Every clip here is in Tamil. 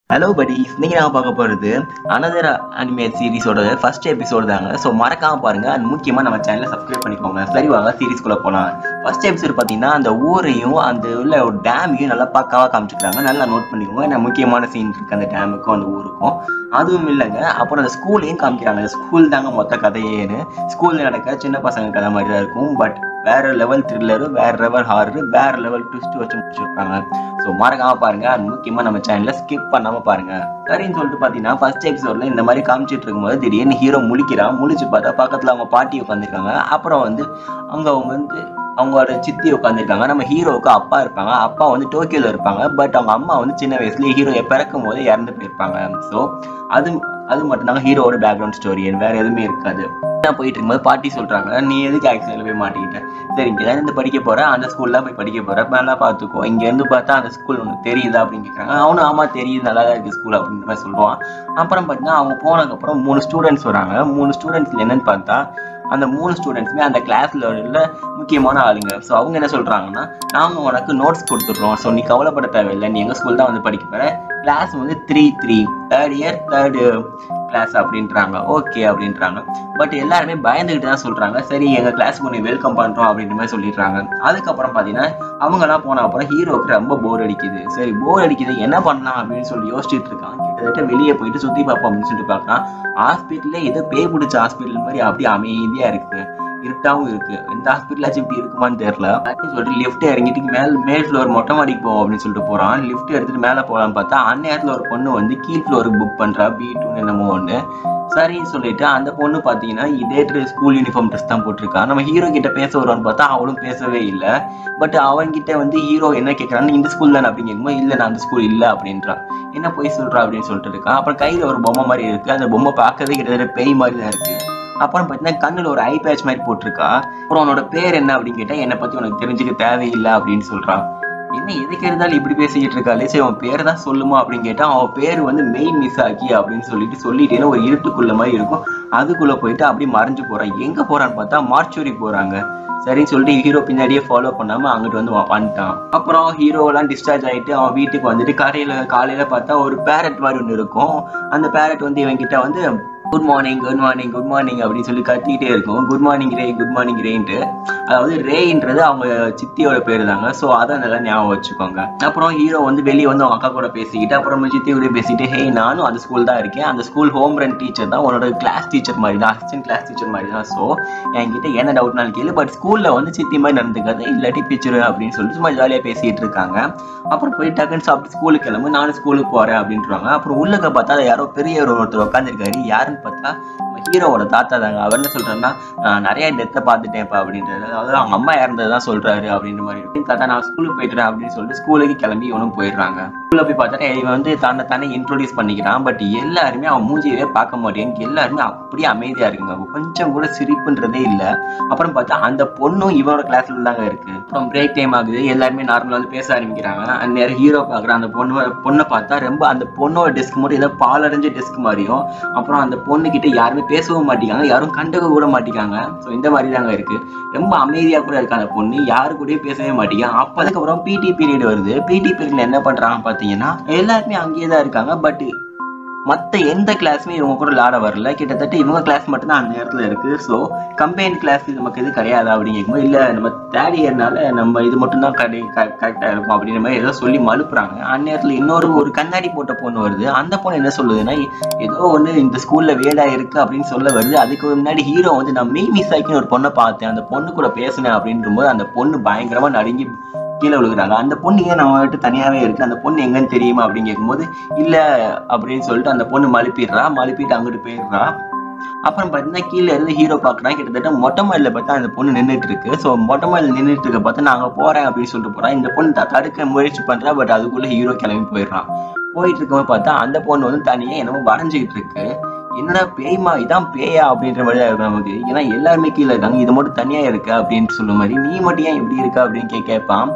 ஹலோ buddies நீங்க நான் பார்க்க போறது அனதர் அனிமேட் சீரிஸோட ஃபர்ஸ்ட் எபிசோடு தாங்க ஸோ மறக்காம பாருங்க அண்ட் முக்கியமா நம்ம சேனலை சப்ஸ்கிரைப் பண்ணிக்கோங்க சரி வாங்க சீரிஸ்குள்ள போலாம் ஃபர்ஸ்ட் எபிசோட் பார்த்தீங்கன்னா அந்த ஊரையும் அந்த உள்ள ஒரு டேமையும் நல்லா பக்காவா காமிச்சிருக்காங்க நல்லா நோட் பண்ணிக்கோங்க ஏன்னா முக்கியமான சீன் இருக்கு அந்த டேமுக்கும் அந்த ஊருக்கும் அதுவும் இல்லைங்க அப்புறம் அந்த ஸ்கூலையும் காமிக்கிறாங்க அந்த ஸ்கூல் தாங்க மொத்த கதையேன்னு ஸ்கூல்ல நடக்கிற சின்ன பசங்க கதை மாதிரி தான் இருக்கும் பட் வேற லெவல் த்ரில்லரு வேற லெவல் ஹாரரு வேற லெவல் ட்விஸ்ட் வச்சு முடிச்சிருப்பாங்க ஸோ மறக்காம பாருங்க அது முக்கியமா நம்ம சேனல்ல ஸ்கிப் பண்ணாம பாருங்க சரின்னு சொல்லிட்டு பாத்தீங்கன்னா ஃபர்ஸ்ட் எபிசோட்ல இந்த மாதிரி காமிச்சிட்டு இருக்கும்போது திடீர்னு ஹீரோ முழிக்கிறான் முழிச்சு பார்த்தா பக்கத்துல அவங்க பாட்டி உட்காந்துருக்காங்க அப்புறம் வந்து அங்க அவங்க வந்து அவங்களோட சித்தி உட்காந்துருக்காங்க நம்ம ஹீரோவுக்கு அப்பா இருப்பாங்க அப்பா வந்து டோக்கியோல இருப்பாங்க பட் அவங்க அம்மா வந்து சின்ன வயசுல ஹீரோ பிறக்கும் போது இறந்து போயிருப்பாங்க ஸோ அது அது மட்டும்தாங்க ஹீரோவோட பேக்ரவுண்ட் ஸ்டோரி வேற எதுவுமே இருக்காது நான் போயிட்டு இருக்கும்போது பாட்டி சொல்றாங்க நீ எதுக்கு ஆக்சிடென்ட்ல போய் மாட்டிக்கிட்ட சரி இங்க தான் இருந்து படிக்க போற அந்த ஸ்கூல்ல போய் படிக்க போற நல்லா பாத்துக்கோ இங்க இருந்து பார்த்தா அந்த ஸ்கூல் உனக்கு தெரியுதா அப்படின்னு கேட்கறாங்க அவனும் ஆமா தெரியுது நல்லா தான் இருக்கு ஸ்கூல் அப்படின்ற மாதிரி சொல்லுவான் அப்புறம் பார்த்தீங்கன்னா அவங்க போனதுக்கு அப்புறம் மூணு ஸ்டூடெண்ட்ஸ் வராங்க மூணு ஸ்டூடெண்ட்ஸ்ல என்னன்னு பார்த்தா அந்த மூணு ஸ்டூடெண்ட்ஸுமே அந்த கிளாஸ்ல உள்ள முக்கியமான ஆளுங்க ஸோ அவங்க என்ன சொல்றாங்கன்னா நாங்க உனக்கு நோட்ஸ் கொடுத்துட்றோம் ஸோ நீ கவலைப்பட தேவையில்லை நீ எங்க ஸ்கூல் தான் வந்து படிக்க போற கிளாஸ் வந்து three three third year third class அப்படின்றாங்க ஓகே அப்படின்றாங்க பட் எல்லாருமே பயந்துகிட்டு தான் சொல்றாங்க சரி எங்க கிளாஸ்க்கு நீ வெல்கம் பண்றோம் அப்படின்ற மாதிரி சொல்லிடுறாங்க அதுக்கப்புறம் பாத்தீங்கன்னா அவங்கெல்லாம் போன அப்புறம் ஹீரோக்கு ரொம்ப போர் அடிக்குது சரி போர் அடிக்குது என்ன பண்ணலாம் அப்படின்னு சொல்லி யோசிச்சுட்டு இருக்கான் கிட்டத்தட்ட வெளியே போயிட்டு சுத்தி பார்ப்போம் அப்படின்னு சொல்லிட்டு பார்க்கலாம் ஹாஸ்பிட்டல்ல ஏதோ பேய் பிடிச்ச ஹாஸ்பிட்டல் மாதிரி அப்படியே அமைதியா இருக்கு இருட்டாவும் இருக்கு இந்த ஹாஸ்பிட்டலாச்சும் இப்படி இருக்குமான்னு தெரியல அப்படின்னு சொல்லிட்டு லிஃப்ட் இறங்கிட்டு மேல் மேல் ஃப்ளோர் மொட்டை மாடிக்கு போவோம் அப்படின்னு சொல்லிட்டு போறான் லிஃப்ட் எடுத்துட்டு மேலே போகலான்னு பார்த்தா அந்நேரத்துல ஒரு பொண்ணு வந்து கீழ் ஃப்ளோருக்கு புக் பண்றா பி டூன்னு என்னமோ ஒன்று சரின்னு சொல்லிட்டு அந்த பொண்ணு பார்த்தீங்கன்னா இதே ட்ரெஸ் ஸ்கூல் யூனிஃபார்ம் ட்ரெஸ் தான் போட்டிருக்கா நம்ம ஹீரோ கிட்ட பேச வருவான்னு பார்த்தா அவளும் பேசவே இல்லை பட் அவன்கிட்ட வந்து ஹீரோ என்ன கேட்கறான்னு இந்த ஸ்கூல் தானே அப்படின்னு கேட்கும்போது இல்லை நான் அந்த ஸ்கூல் இல்லை அப்படின்றான் என்ன போய் சொல்றா அப்படின்னு சொல்லிட்டு இருக்கான் அப்புறம் கையில ஒரு பொம்மை மாதிரி இருக்கு அந்த பொம்மை பார்க்கவே கிட்டத்தட்ட பேய் மாதிரி தான் இருக்கு அப்புறம் பார்த்தீங்கன்னா கண்ணில் ஒரு ஐ பேட்ச் மாதிரி போட்டிருக்கா அப்புறம் உன்னோட பேர் என்ன அப்படின்னு கேட்டா என்னை பத்தி உனக்கு தெரிஞ்சுக்க தேவையில்லை அப்படின்னு சொல்றான் என்ன எதுக்கு இருந்தாலும் இப்படி பேசிக்கிட்டு இருக்காளே சரி அவன் பேர் தான் சொல்லுமா அப்படின்னு கேட்டா அவன் பேர் வந்து மெயின் மிஸ் ஆக்கி அப்படின்னு சொல்லிட்டு சொல்லிட்டேன்னு ஒரு இருட்டுக்குள்ள மாதிரி இருக்கும் அதுக்குள்ள போயிட்டு அப்படியே மறைஞ்சு போறான் எங்க போறான்னு பார்த்தா மார்ச்சுரி போறாங்க சரின்னு சொல்லிட்டு ஹீரோ பின்னாடியே ஃபாலோ பண்ணாம அங்கிட்டு வந்து வ- வந்துட்டான் அப்புறம் ஹீரோலாம் டிஸ்சார்ஜ் ஆயிட்டு அவன் வீட்டுக்கு வந்துட்டு காலையில காலையில பார்த்தா ஒரு பேரட் மாதிரி ஒன்று இருக்கும் அந்த பேரட் வந்து இவன் கிட்ட வந்து good morning good morning good morning அப்படின்னு சொல்லி கத்திக்கிட்டே இருக்கும் good morning Ray good morning ரேன்ட்டு அதாவது ரேன்றது அவங்க சித்தியோட பேர் தாங்க ஸோ அதை நல்லா ஞாபகம் வச்சுக்கோங்க அப்புறம் ஹீரோ வந்து வெளியே வந்து அவங்க அக்கா கூட பேசிக்கிட்டு அப்புறம் நம்ம சித்தி கூட பேசிட்டு ஹே நானும் அந்த ஸ்கூல் தான் இருக்கேன் அந்த ஸ்கூல் ஹோம் ரன் டீச்சர் தான் உன்னோட கிளாஸ் டீச்சர் மாதிரி தான் அசிஸ்டன்ட் கிளாஸ் டீச்சர் மாதிரி தான் ஸோ என்கிட்ட என்ன டவுட்னாலும் கேளு பட் ஸ்கூல்ல வந்து சித்தி மாதிரி நடந்துக்காது இல்லாட்டி பிச்சிரு அப்படின்னு சொல்லிட்டு சும்மா ஜாலியாக பேசிட்டு இருக்காங்க அப்புறம் போய் டக்குன்னு சாப்பிட்டு ஸ்கூலுக்கு கிளம்பு நானும் ஸ்கூலுக்கு போறேன் அப்படின்றாங்க அப்புறம் உள்ளக்க பார்த்தா அது யாரோ பெரியவர் ஒருத்தர் உட்காந்துருக்காரு யாருன்னு பார்த்தா நம்ம ஹீரோவோட தாத்தா தாங்க அவர் என்ன சொல்றாருன்னா நான் நிறைய டெத்தை பார்த்துட்டேன்ப்பா அப்படின்றது அதாவது அவங்க அம்மா இறந்ததான் சொல்றாரு அப்படின்ற மாதிரி இருக்கு தாத்தா நான் ஸ்கூலுக்கு போயிட்டுறேன் அப்படின்னு சொல்லிட்டு ஸ்கூலுக்கு கிளம்பி இவனும் போயிடுறாங்க ஸ்கூல்ல போய் பார்த்தா இவன் வந்து தன்னை தானே இன்ட்ரோடியூஸ் பண்ணிக்கிறான் பட் எல்லாருமே அவன் மூஞ்சியவே பார்க்க மாட்டேங்க எல்லாருமே அப்படியே அமைதியா இருக்குங்க கொஞ்சம் கூட சிரிப்புன்றதே இல்ல அப்புறம் பார்த்தா அந்த பொண்ணும் இவனோட கிளாஸ்ல தாங்க இருக்கு அப்புறம் பிரேக் டைம் ஆகுது எல்லாருமே நார்மலா வந்து பேச ஆரம்பிக்கிறாங்க அந்த நேரம் ஹீரோ பாக்குறான் அந்த பொண்ணு பொண்ணை பார்த்தா ரொம்ப அந்த பொண்ணோட டெஸ்க் மட்டும் ஏதோ பாலடைஞ்ச டெஸ்க் மாதிரியும் அப்புறம் அந்த பொண்ணு கிட்ட யாருமே பேசவும் மாட்டேங்காங்க யாரும் கண்டுக்க கூட மாட்டேங்காங்க ஸோ இந்த மாதிரி தாங்க இருக்கு ரொம்ப அமைதியா கூட இருக்கு அந்த பொண்ணு யாரு கூடயும் பேசவே மாட்டேங்க அப்ப அதுக்கப்புறம் பிடி பீரியட் வருது பிடி பீரியட்ல என்ன பண்றாங்க பாத்தீங்கன்னா எல்லாருமே அங்கேயே தான் இருக்காங்க பட் மற்ற எந்த கிளாஸுமே இவங்க கூட விளாட வரல கிட்டத்தட்ட இவங்க கிளாஸ் மட்டும்தான் அந்த நேரத்தில் இருக்கு ஸோ கம்பைன் கிளாஸ் நமக்கு இது கிடையாது அப்படின்னு கேட்கும்போது இல்லை நம்ம தேர்ட் இயர்னால நம்ம இது மட்டும்தான் கடை கரெக்டாக இருக்கும் அப்படின்ற மாதிரி ஏதோ சொல்லி மழுப்புறாங்க அந்நேரத்தில் இன்னொரு ஒரு கண்ணாடி போட்ட பொண்ணு வருது அந்த பொண்ணு என்ன சொல்லுதுன்னா ஏதோ வந்து இந்த ஸ்கூல்ல வேடா இருக்கு அப்படின்னு சொல்ல வருது அதுக்கு முன்னாடி ஹீரோ வந்து நான் மெய் மிஸ் ஆக்கின்னு ஒரு பொண்ணை பார்த்தேன் அந்த பொண்ணு கூட பேசினேன் அப்படின்ற போது அந்த பொண்ணு பயங்கரமா நடுங்கி கீழே விழுகுறாங்க அந்த பொண்ணு ஏன் நம்ம விட்டு தனியாவே இருக்கு அந்த பொண்ணு எங்கன்னு தெரியுமா அப்படின்னு கேட்கும்போது இல்ல அப்படின்னு சொல்லிட்டு அந்த பொண்ணு மழுப்பிடுறா மழுப்பிட்டு அங்கிட்டு போயிடுறா அப்புறம் பார்த்தீங்கன்னா கீழே இருந்து ஹீரோ பார்க்குறான் கிட்டத்தட்ட மொட்டை மாடியில் பார்த்தா அந்த பொண்ணு நின்றுட்டு இருக்கு ஸோ மொட்டை மாடியில் நின்றுட்டு இருக்க பார்த்தா நாங்கள் போறேன் அப்படின்னு சொல்லிட்டு போறான் இந்த பொண்ணு த- தடுக்க முயற்சி பண்றா பட் அதுக்குள்ள ஹீரோ கிளம்பி போயிடுறான் போயிட்டு இருக்கும்போது பார்த்தா அந்த பொண்ணு வந்து தனியா என்னமோ வரைஞ்சிக்கிட்டு இருக்கு என்னடா பேய்மா இதான் பேயா அப்படின்ற மாதிரி தான் இருக்கும் நமக்கு ஏன்னா எல்லாருமே கீழே இருக்காங்க இது மட்டும் தனியா இருக்கு அப்படின்னு சொல்லும் மாதிரி நீ மட்டும் ஏன் இப்படி இருக்க அப்படின்னு கே கேட்பான்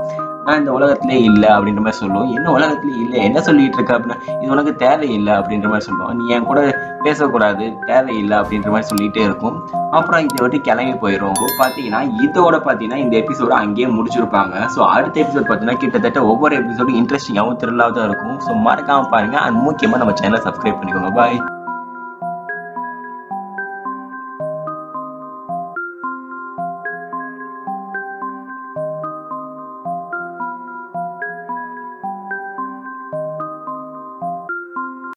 நான் இந்த உலகத்திலே இல்லை அப்படின்ற மாதிரி சொல்லுவோம் என்ன உலகத்திலே இல்லை என்ன சொல்லிட்டு இருக்க அப்படின்னா இது உனக்கு தேவையில்லை அப்படின்ற மாதிரி சொல்லுவோம் நீ என் கூட பேசக்கூடாது தேவையில்லை அப்படின்ற மாதிரி சொல்லிட்டே இருக்கும் அப்புறம் இதை விட்டு கிளம்பி போயிடும் பார்த்தீங்கன்னா இதோட பார்த்தீங்கன்னா இந்த எபிசோட அங்கேயே முடிச்சிருப்பாங்க ஸோ அடுத்த எபிசோட் பார்த்தீங்கன்னா கிட்டத்தட்ட ஒவ்வொரு எபிசோடும் இன்ட்ரெஸ்டிங்காகவும் த்ரில்லாக தான் இருக்கும் ஸோ மறக்காம பாருங்க அண்ட் முக்கியமாக நம்ம சேனலை சப்ஸ்கிரைப் பண்ணிக்கோங்க பாய்